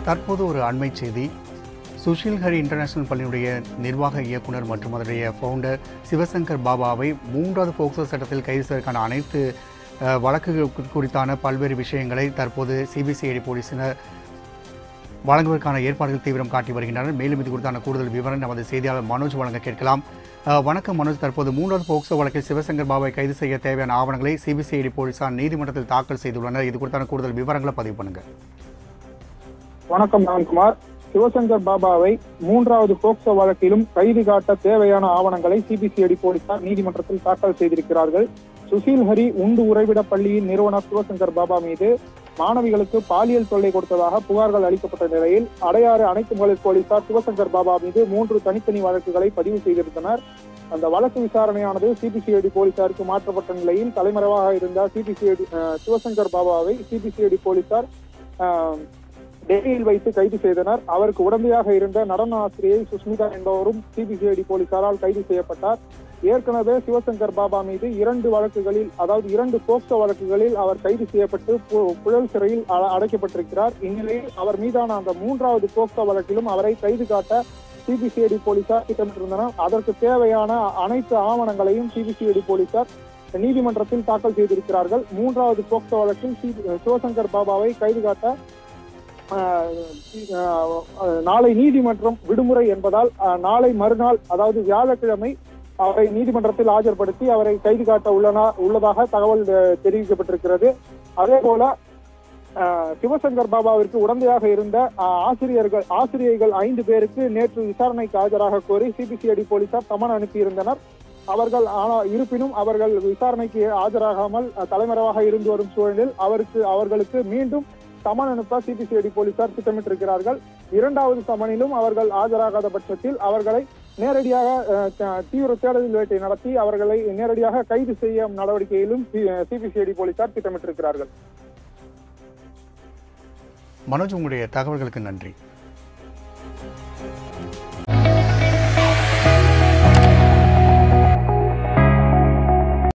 தற்போது ஒரு அண்மை செய்தி சுஷில் ஹரி இன்டர்நேஷனல் பள்ளியுடைய நிர்வாக இயக்குனர் மற்றும் அதனுடைய ஃபவுண்டர் சிவசங்கர் பாபாவை மூன்றாவது போக்சோ சட்டத்தில் கைது செய்வதற்கான அனைத்து அஹ், வழக்குகள் கு- குறித்தான பல்வேறு விஷயங்களை தற்போது சிபிசிஐடி போலீசினர் வழங்குவதற்கான ஏற்பாடுகள் தீவிரம் காட்டி வருகின்றனர் மேலும் இது குறித்தான கூடுதல் விவரம் நமது செய்தியாளர் மனோஜ் வழங்க கேட்கலாம் அஹ், வணக்கம் மனோஜ் தற்போது மூன்றாவது போக்சோ வழக்கில் சிவசங்கர் பாபாவை கைது செய்ய தேவையான ஆவணங்களை சிபிசிஐடி போலீசார் நீதிமன்றத்தில் தாக்கல் செய்துள்ளனர் இது குறித்தான கூடுதல் விவரங்களை பதிவு பண்ணுங்க வணக்கம் நவன்குமார் சிவசங்கர் பாபாவை மூன்றாவது போக்சோ வழக்கிலும் கைது காட்ட தேவையான ஆவணங்களை சிபிசிஐடி போலீசார் நீதிமன்றத்தில் தாக்கல் செய்திருக்கிறார்கள் சுஷீல் ஹரி உண்டு உறைவிட பள்ளியின் நிறுவனர் சிவசங்கர் பாபா மீது மாணவிகளுக்கு பாலியல் தொல்லை கொடுத்ததாக புகார்கள் அளிக்கப்பட்ட நிலையில் அடையாறு அனைத்து மகளிர் போலீசார் சிவசங்கர் பாபா மீது மூன்று தனித்தனி வழக்குகளை பதிவு செய்திருந்தனர் அந்த வழக்கு விசாரணையானது சிபிசிஐடி போலீசாருக்கு மாற்றப்பட்ட நிலையில் தலைமறைவாக இருந்த சிபிசிஐடி சிவசங்கர் பாபாவை சிபிசிஐடி போலீசார் அஹ், டெல்லியில் வைத்து கைது செய்தனர் அவருக்கு உடந்தையாக இருந்த நடன ஆசிரியை சுஷ்மிதா என்பவரும் சிபிசிஐடி போலீசாரால் கைது செய்யப்பட்டார் ஏற்கனவே சிவசங்கர் பாபா மீது இரண்டு வழக்குகளில் அதாவது இரண்டு போக்சோ வழக்குகளில் அவர் கைது செய்யப்பட்டு பு- புழல் சிறையில் அ- அடைக்கப்பட்டிருக்கிறார் இந்நிலையில் அவர் மீதான அந்த மூன்றாவது போக்சோ வழக்கிலும் அவரை கைது காட்ட சிபிசிஐடி போலீசார் திட்டமிட்டிருந்தனர் அதற்கு தேவையான அனைத்து ஆவணங்களையும் சிபிசிஐடி போலீசார் நீதிமன்றத்தில் தாக்கல் செய்திருக்கிறார்கள் மூன்றாவது போக்சோ வழக்கில் சி- சிவசங்கர் பாபாவை கைது காட்ட ஆஹ் ஆஹ் நாளை நீதிமன்றம் விடுமுறை என்பதால் ஆஹ் நாளை மறுநாள் அதாவது வியாழக்கிழமை அவரை நீதிமன்றத்தில் ஆஜர்படுத்தி அவரை கைது காட்ட உள்ளனா உள்ளதாக தகவல் அஹ், தெரிவிக்கப்பட்டிருக்கிறது அதே போல ஆஹ், சிவசங்கர் பாபாவிற்கு உடந்தையாக இருந்த ஆஹ், ஆசிரியர்கள் ஆசிரியர்கள் ஐந்து பேருக்கு நேற்று விசாரணைக்கு ஆஜராக கோரி சிபிசிஐடி போலீசார் சமன் அனுப்பியிருந்தனர் அவர்கள் ஆனால் இருப்பினும் அவர்கள் விசாரணைக்கு ஆஜராகாமல் அஹ், தலைமறைவாக இருந்து வரும் சூழலில் அவருக்கு அவர்களுக்கு மீண்டும் சமன் அனுப்ப சிபிசிஐடி போலீசார் திட்டமிட்டிருக்கிறார்கள் இரண்டாவது சமனிலும் அவர்கள் ஆஜராகாத பட்சத்தில் அவர்களை நேரடியாக அஹ், த- தீவிர தேடுதல் வேட்டை நடத்தி அவர்களை நேரடியாக கைது செய்யும் நடவடிக்கையிலும் சிபிசிஐடி போலீசார் திட்டமிட்டிருக்கிறார்கள் மனோஜ் உங்களுடைய தகவல்களுக்கு நன்றி